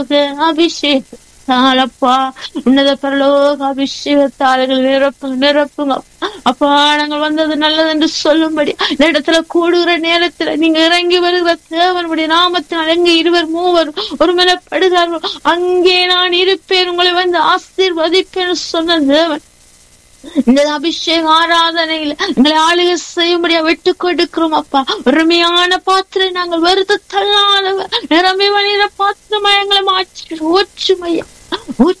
அபிஷேகத்தாலப்பா உன்னத பரலோக அபிஷேகத்தாளர்கள் நிரப்புங்க நிரப்புங்க அப்பா நாங்கள் வந்தது நல்லது என்று சொல்லும்படி இந்த இடத்துல கூடுகிற நேரத்துல நீங்க இறங்கி வருகிற தேவனுடைய நாமத்தினால் எங்க இருவர் மூவர் ஒரு மேலப்படுகிறார்கள் அங்கே நான் இருப்பேன் உங்களை வந்து ஆசீர்வதிப்பேன் சொன்ன தேவன் இந்த அபிஷேக ஆராதனையில எங்களை ஆளுகை செய்யும்படியா விட்டு கொடுக்கிறோம் அப்பா உரிமையான பாத்திரை நாங்கள் வருத்த தள்ளாதவர் நிரம்பி வழியிற பாத்திரமா எங்களை மாற்றி ஊற்றுமையா ஊற்று